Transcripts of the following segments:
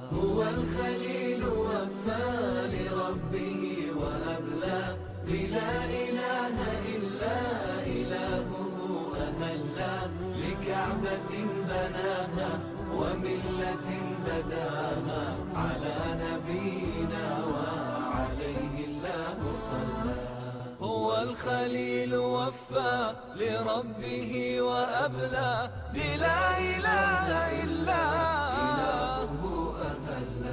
هو الخليل وفى لربه وأبلى بلا إله إلا إلهه أهلا لكعبة بناها وملة بداها على نبينا وعليه الله صلى هو الخليل وفى لربه وأبلى بلا إله إلا إلهه أهلا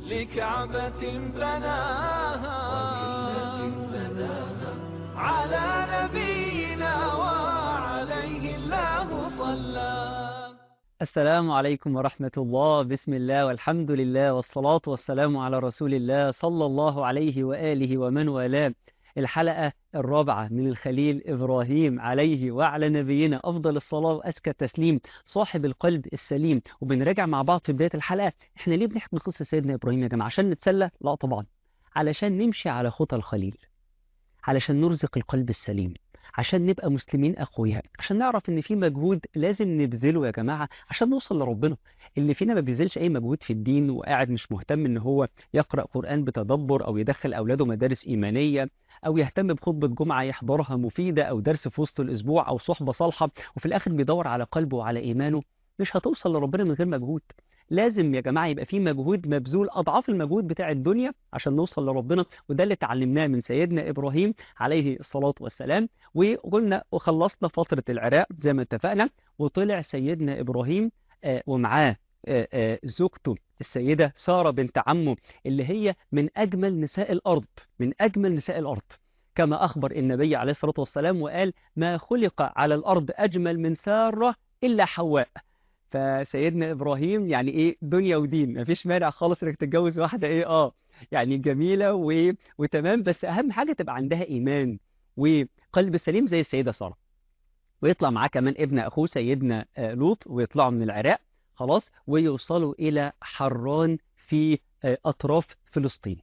لكعبة بناها وملة بداها على نبينا وعليه الله صلى السلام عليكم ورحمة الله بسم الله والحمد لله والصلاة والسلام على رسول الله صلى الله عليه وآله ومن والاه الحلقة الرابعة من الخليل إبراهيم عليه وعلى نبينا أفضل الصلاة وأزكى التسليم صاحب القلب السليم وبنراجع مع بعض في بداية الحلقة إحنا ليه بنحكي قصة سيدنا إبراهيم يا جماعة عشان نتسلى؟ لا طبعا علشان نمشي على خطى الخليل علشان نرزق القلب السليم عشان نبقى مسلمين أقوياء عشان نعرف إن في مجهود لازم نبذله يا جماعة عشان نوصل لربنا اللي فينا ما بيبذلش أي مجهود في الدين وقاعد مش مهتم إن هو يقرأ قرآن بتدبر أو يدخل أولاده مدارس إيمانية أو يهتم بخطبة جمعة يحضرها مفيدة أو درس في وسط الأسبوع أو صحبة صالحة وفي الآخر بيدور على قلبه وعلى إيمانه مش هتوصل لربنا من غير مجهود لازم يا جماعة يبقى في مجهود مبذول أضعاف المجهود بتاع الدنيا عشان نوصل لربنا وده اللي اتعلمناه من سيدنا إبراهيم عليه الصلاة والسلام وقلنا وخلصنا فترة العراق زي ما اتفقنا وطلع سيدنا إبراهيم آه ومعاه آه آه زوجته السيدة سارة بنت عمه اللي هي من أجمل نساء الأرض من أجمل نساء الأرض كما أخبر النبي عليه الصلاة والسلام وقال ما خلق على الأرض أجمل من سارة إلا حواء فسيدنا إبراهيم يعني إيه دنيا ودين مفيش مانع خالص إنك تتجوز واحدة إيه آه يعني جميلة و... وتمام بس أهم حاجة تبقى عندها إيمان وقلب سليم زي السيدة سارة ويطلع معاه كمان ابن أخوه سيدنا لوط ويطلعوا من العراق خلاص ويوصلوا إلى حران في أطراف فلسطين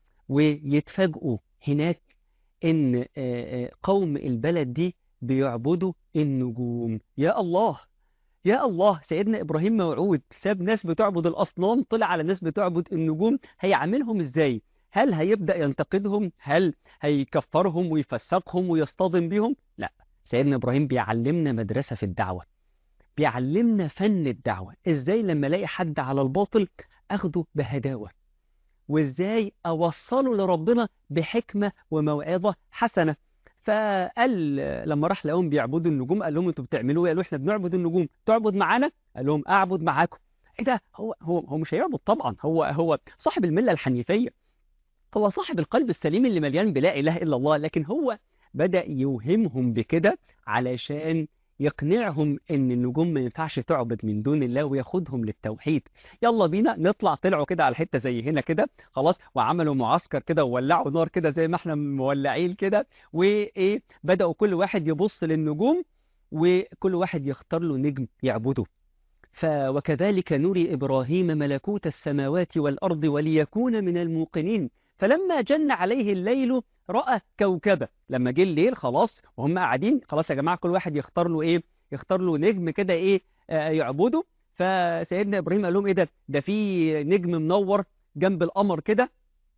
ويتفاجئوا هناك إن قوم البلد دي بيعبدوا النجوم يا الله يا الله سيدنا إبراهيم موعود ساب ناس بتعبد الأصنام طلع على ناس بتعبد النجوم هيعملهم إزاي هل هيبدأ ينتقدهم هل هيكفرهم ويفسقهم ويصطدم بهم لا سيدنا إبراهيم بيعلمنا مدرسة في الدعوة بيعلمنا فن الدعوة إزاي لما الاقي حد على الباطل أخده بهداوة وإزاي أوصله لربنا بحكمة وموعظة حسنة فقال لما راح لهم بيعبدوا النجوم قال لهم انتوا بتعملوا ايه قالوا احنا بنعبد النجوم تعبد معانا قال لهم اعبد معاكم ايه ده هو هو هو مش هيعبد طبعا هو هو صاحب المله الحنيفيه هو صاحب القلب السليم اللي مليان بلا اله الا الله لكن هو بدا يوهمهم بكده علشان يقنعهم ان النجوم ما ينفعش تعبد من دون الله وياخدهم للتوحيد يلا بينا نطلع طلعوا كده على حته زي هنا كده خلاص وعملوا معسكر كده وولعوا نار كده زي ما احنا مولعين كده وايه بداوا كل واحد يبص للنجوم وكل واحد يختار له نجم يعبده ف وكذلك نري ابراهيم ملكوت السماوات والارض وليكون من الموقنين فلما جن عليه الليل رأى كوكبة لما جه الليل خلاص وهم قاعدين خلاص يا جماعة كل واحد يختار له ايه يختار له نجم كده ايه آه يعبده فسيدنا ابراهيم قال لهم ايه ده ده في نجم منور جنب القمر كده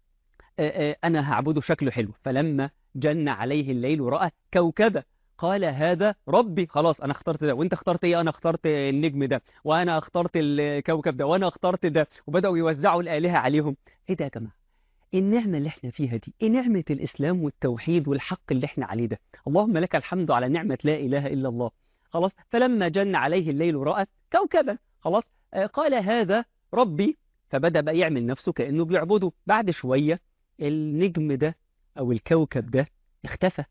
آه آه انا هعبده شكله حلو فلما جن عليه الليل رأى كوكبة قال هذا ربي خلاص انا اخترت ده وانت اخترت ايه انا اخترت النجم ده وانا اخترت الكوكب ده وانا اخترت ده وبداوا يوزعوا الالهه عليهم ايه ده يا جماعه النعمة اللي احنا فيها دي ايه نعمة الإسلام والتوحيد والحق اللي احنا عليه ده اللهم لك الحمد على نعمة لا إله إلا الله خلاص فلما جن عليه الليل رأى كوكبا خلاص آه قال هذا ربي فبدأ بقى يعمل نفسه كأنه بيعبده بعد شوية النجم ده أو الكوكب ده اختفى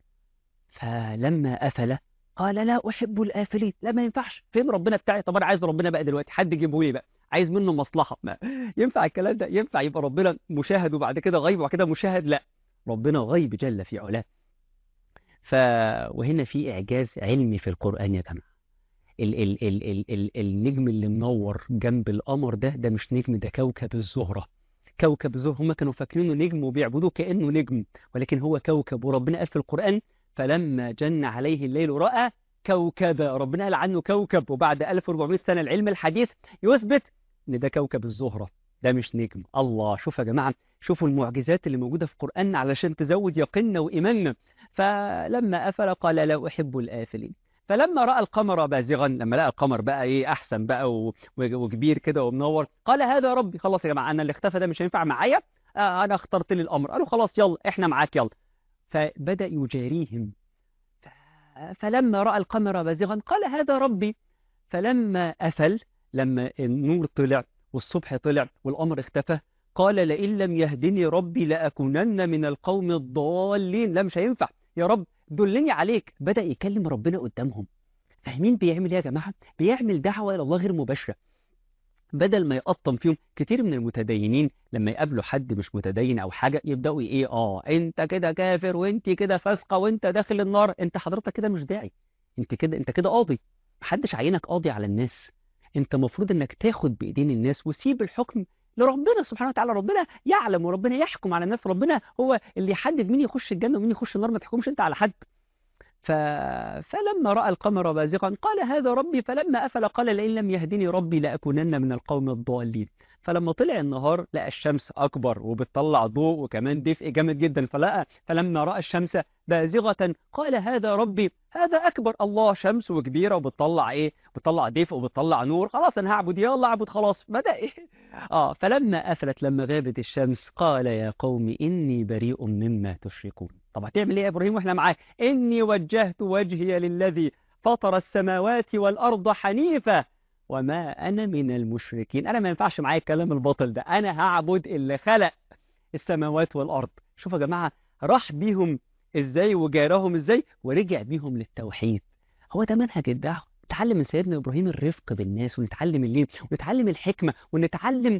فلما أفل قال لا أحب الآفلين لا ما ينفعش فين ربنا بتاعي طب أنا عايز ربنا بقى دلوقتي حد يجيبه لي بقى عايز منه مصلحة ما ينفع الكلام ده ينفع يبقى ربنا مشاهد وبعد كده غيب وبعد كده مشاهد لا ربنا غيب جل في علاه ف وهنا في إعجاز علمي في القرآن يا جماعة ال ال ال ال ال النجم اللي منور جنب القمر ده ده مش نجم ده كوكب الزهرة كوكب الزهرة هم كانوا فاكرينه نجم وبيعبدوه كأنه نجم ولكن هو كوكب وربنا قال في القرآن فلما جن عليه الليل رأى كوكبا ربنا قال عنه كوكب وبعد 1400 سنة العلم الحديث يثبت ان ده كوكب الزهرة ده مش نجم الله شوف يا جماعة شوفوا المعجزات اللي موجودة في القرآن علشان تزود يقيننا وإيماننا فلما أفل قال لا أحب الآفلين فلما رأى القمر بازغا لما لقى القمر بقى ايه احسن بقى و- و- وكبير كده ومنور قال هذا ربي خلاص يا جماعه انا اللي اختفى ده مش هينفع معايا آه انا اخترت لي الامر قالوا خلاص يلا احنا معاك يلا فبدأ يجاريهم ف- فلما رأى القمر بازغا قال هذا ربي فلما أفل لما النور طلع والصبح طلع والقمر اختفى قال لئن لم يهدني ربي لأكونن من القوم الضالين لا مش هينفع يا رب دلني عليك بدأ يكلم ربنا قدامهم فاهمين بيعمل ايه يا جماعة بيعمل دعوة إلى الله غير مباشرة بدل ما يقطم فيهم كتير من المتدينين لما يقابلوا حد مش متدين او حاجه يبداوا ايه اه انت كده كافر وانت كده فاسقه وانت داخل النار انت حضرتك كده مش داعي انت كده انت كده قاضي محدش عينك قاضي على الناس انت المفروض انك تاخد بايدين الناس وسيب الحكم لربنا سبحانه وتعالى ربنا يعلم وربنا يحكم على الناس ربنا هو اللي يحدد مين يخش الجنه ومين يخش النار ما تحكمش انت على حد ف... فلما رأى القمر بازغا قال هذا ربي فلما أفل قال لئن لم يهدني ربي لأكونن من القوم الضالين فلما طلع النهار لقى الشمس أكبر وبتطلع ضوء وكمان دفء جامد جدا فلقى فلما رأى الشمس بازغة قال هذا ربي هذا أكبر الله شمس وكبيرة وبتطلع إيه بتطلع دفء وبتطلع نور خلاص أنا هعبد يلا أعبد خلاص بدأ إيه آه فلما أفلت لما غابت الشمس قال يا قوم إني بريء مما تشركون طب هتعمل إيه يا إبراهيم وإحنا معاك إني وجهت وجهي للذي فطر السماوات والأرض حنيفا وما أنا من المشركين أنا ما ينفعش معايا الكلام الباطل ده أنا هعبد اللي خلق السماوات والأرض شوفوا يا جماعة راح بيهم إزاي وجارهم إزاي ورجع بيهم للتوحيد هو ده منهج الدعوة نتعلم من سيدنا إبراهيم الرفق بالناس ونتعلم اللين ونتعلم الحكمة ونتعلم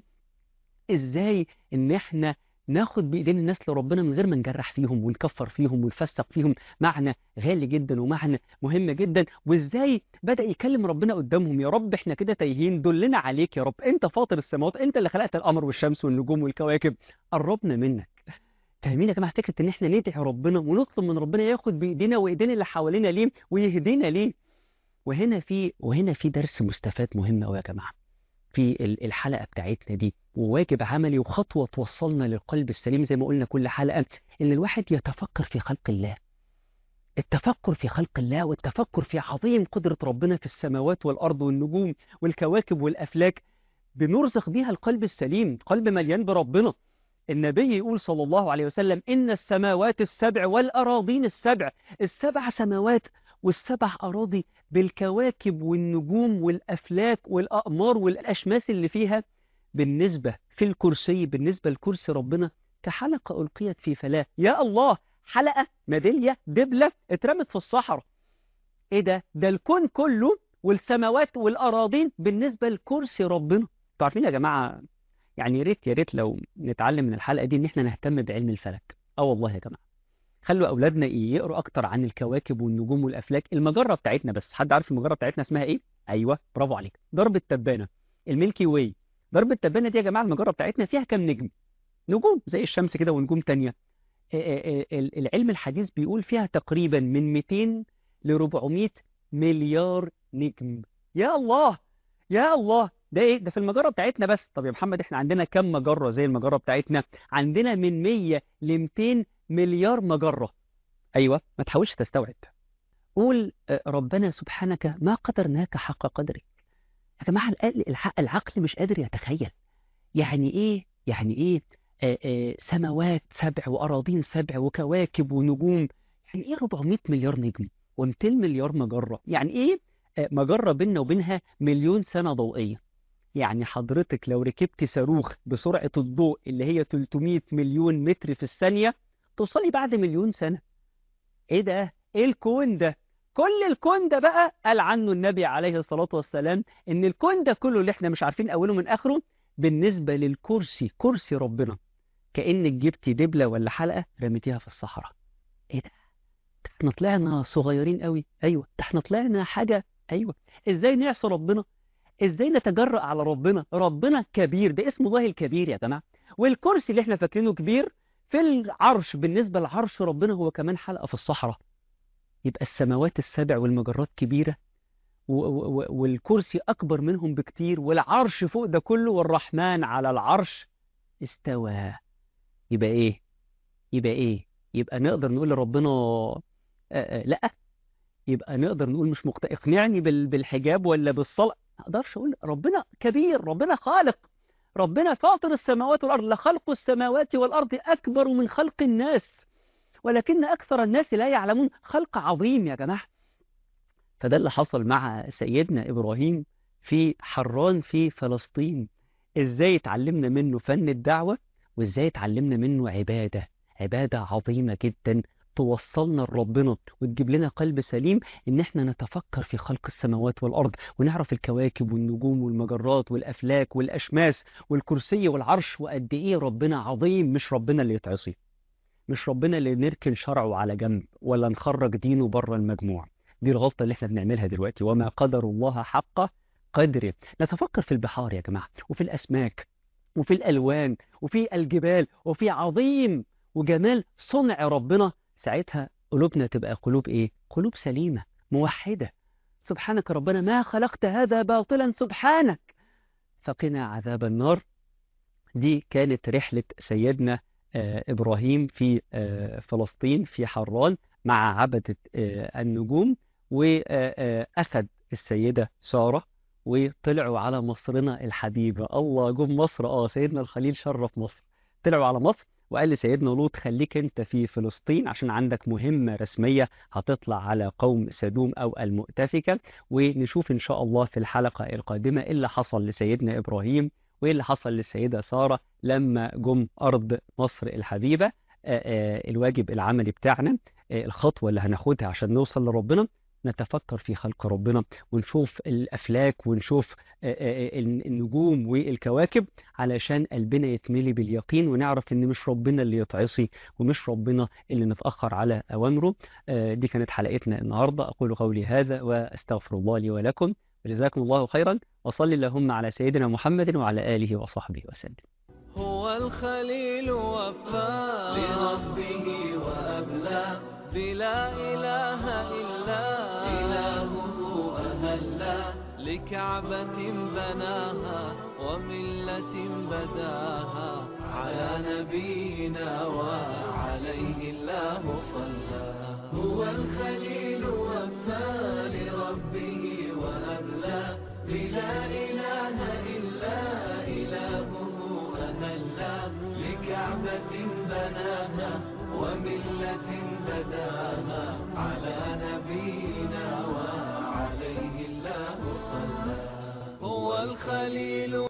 إزاي إن إحنا ناخد بإيدين الناس لربنا من غير ما نجرح فيهم ونكفر فيهم ونفسق فيهم معنى غالي جدا ومعنى مهم جدا وإزاي بدأ يكلم ربنا قدامهم يا رب إحنا كده تايهين دلنا عليك يا رب أنت فاطر السماوات أنت اللي خلقت القمر والشمس والنجوم والكواكب قربنا منك فاهمين يا جماعة فكرة إن إحنا ندعي ربنا ونطلب من ربنا ياخد بإيدينا وإيدين اللي حوالينا ليه ويهدينا ليه وهنا في وهنا في درس مستفاد مهم قوي يا جماعة في ال- الحلقة بتاعتنا دي وواجب عملي وخطوة توصلنا للقلب السليم زي ما قلنا كل حلقة إن الواحد يتفكر في خلق الله التفكر في خلق الله والتفكر في عظيم قدرة ربنا في السماوات والأرض والنجوم والكواكب والأفلاك بنرزق بيها القلب السليم قلب مليان بربنا النبي يقول صلى الله عليه وسلم إن السماوات السبع والأراضين السبع السبع سماوات والسبع أراضي بالكواكب والنجوم والأفلاك والأقمار والأشماس اللي فيها بالنسبة في الكرسي بالنسبة لكرسي ربنا كحلقة ألقيت في فلاة يا الله حلقة ميدالية دبلة اترمت في الصحراء ايه ده ده الكون كله والسماوات والأراضين بالنسبة لكرسي ربنا انتوا عارفين يا جماعة يعني يا ريت يا ريت لو نتعلم من الحلقة دي ان احنا نهتم بعلم الفلك اه والله يا جماعة خلوا اولادنا يقروا اكتر عن الكواكب والنجوم والافلاك المجرة بتاعتنا بس حد عارف المجرة بتاعتنا اسمها ايه ايوه برافو عليك درب التبانة الميلكي واي درب التبانة دي يا جماعة المجرة بتاعتنا فيها كام نجم نجوم زي الشمس كده ونجوم تانية آه، آه، آه، العلم الحديث بيقول فيها تقريبا من 200 ل 400 مليار نجم يا الله يا الله ده ايه ده في المجرة بتاعتنا بس طب يا محمد احنا عندنا كم مجرة زي المجرة بتاعتنا عندنا من 100 ل 200 مليار مجرة ايوه ما تحاولش تستوعب قول آه، ربنا سبحانك ما قدرناك حق قدرك يا جماعة العقل الح- العقل مش قادر يتخيل يعني ايه يعني ايه آه، آه، سماوات سبع وأراضين سبع وكواكب ونجوم يعني ايه 400 مليار نجم و200 مليار مجرة يعني ايه آه، مجرة بيننا وبينها مليون سنة ضوئية يعني حضرتك لو ركبت صاروخ بسرعة الضوء اللي هي 300 مليون متر في الثانية توصلي بعد مليون سنة ايه ده ايه الكون ده كل الكون ده بقى قال عنه النبي عليه الصلاة والسلام ان الكون ده كله اللي احنا مش عارفين اوله من اخره بالنسبة للكرسي كرسي ربنا كأنك جبتي دبلة ولا حلقة رميتيها في الصحراء ايه ده ده احنا طلعنا صغيرين قوي ايوه ده احنا طلعنا حاجة ايوه ازاي نعصي ربنا ازاي نتجرأ على ربنا ربنا كبير ده اسم الله الكبير يا جماعة والكرسي اللي احنا فاكرينه كبير في العرش بالنسبة لعرش ربنا هو كمان حلقة في الصحراء يبقى السماوات السبع والمجرات كبيرة و- و- والكرسي أكبر منهم بكتير والعرش فوق ده كله والرحمن على العرش استوى يبقى إيه يبقى إيه يبقى نقدر نقول لربنا آه، آه، لأ يبقى نقدر نقول مش مقت... اقنعني بال... بالحجاب ولا بالصلاة ما اقدرش اقول ربنا كبير ربنا خالق ربنا فاطر السماوات والارض لخلق السماوات والارض اكبر من خلق الناس ولكن اكثر الناس لا يعلمون خلق عظيم يا جماعه فده اللي حصل مع سيدنا ابراهيم في حران في فلسطين ازاي اتعلمنا منه فن الدعوه وازاي اتعلمنا منه عباده عباده عظيمه جدا توصلنا لربنا وتجيب لنا قلب سليم ان احنا نتفكر في خلق السماوات والارض ونعرف الكواكب والنجوم والمجرات والافلاك والاشماس والكرسي والعرش وقد ايه ربنا عظيم مش ربنا اللي يتعصي مش ربنا اللي نركن شرعه على جنب ولا نخرج دينه بره المجموع دي الغلطة اللي احنا بنعملها دلوقتي وما قدر الله حق قدره نتفكر في البحار يا جماعة وفي الأسماك وفي الألوان وفي الجبال وفي عظيم وجمال صنع ربنا ساعتها قلوبنا تبقى قلوب ايه قلوب سليمة موحدة سبحانك ربنا ما خلقت هذا باطلا سبحانك فقنا عذاب النار دي كانت رحلة سيدنا آه، إبراهيم في آه، فلسطين في حران مع عبدة آه، النجوم وأخذ السيدة سارة وطلعوا على مصرنا الحبيبة الله جم مصر اه سيدنا الخليل شرف مصر طلعوا على مصر وقال لسيدنا لوط خليك انت في فلسطين عشان عندك مهمة رسمية هتطلع على قوم سدوم او المؤتفكة ونشوف ان شاء الله في الحلقة القادمة ايه اللي حصل لسيدنا ابراهيم وايه اللي حصل للسيدة سارة لما جم ارض مصر الحبيبة آه، آه، الواجب العملي بتاعنا آه، الخطوة اللي هناخدها عشان نوصل لربنا نتفكر في خلق ربنا ونشوف الأفلاك ونشوف آه، آه، النجوم والكواكب علشان قلبنا يتملي باليقين ونعرف إن مش ربنا اللي يتعصي ومش ربنا اللي نتأخر على أوامره آه، دي كانت حلقتنا النهاردة أقول قولي هذا وأستغفر الله لي ولكم وجزاكم الله خيرا وصلي اللهم على سيدنا محمد وعلى آله وصحبه وسلم هو الخليل وفى لربه وأبلى بلا إله إلا إلهه أهلا لكعبة بناها وملة بداها على نبينا وعليه الله صلى هو الخليل وفى لربه وأبلى بلا إله إلا إلهه أهلا لكعبة بناها وملة بداها على نبينا وعليه الله صلى هو الخليل